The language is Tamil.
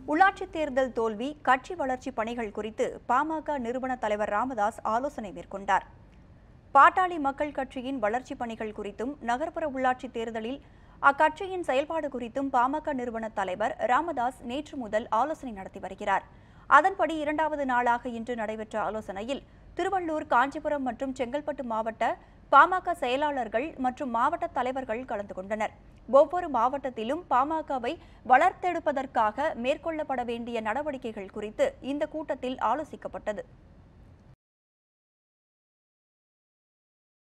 உள்ளாட்சித் தேர்தல் தோல்வி கட்சி வளர்ச்சி பணிகள் குறித்து பாமக நிறுவன தலைவர் ராமதாஸ் ஆலோசனை மேற்கொண்டார் பாட்டாளி மக்கள் கட்சியின் வளர்ச்சிப் பணிகள் குறித்தும் நகர்ப்புற உள்ளாட்சி தேர்தலில் அக்கட்சியின் செயல்பாடு குறித்தும் பாமக நிறுவன தலைவர் ராமதாஸ் நேற்று முதல் ஆலோசனை நடத்தி வருகிறார் அதன்படி இரண்டாவது நாளாக இன்று நடைபெற்ற ஆலோசனையில் திருவள்ளூர் காஞ்சிபுரம் மற்றும் செங்கல்பட்டு மாவட்ட பாமக செயலாளர்கள் மற்றும் மாவட்ட தலைவர்கள் கலந்து கொண்டனர் ஒவ்வொரு மாவட்டத்திலும் பாமகவை வளர்த்தெடுப்பதற்காக மேற்கொள்ளப்பட வேண்டிய நடவடிக்கைகள் குறித்து இந்த கூட்டத்தில் ஆலோசிக்கப்பட்டது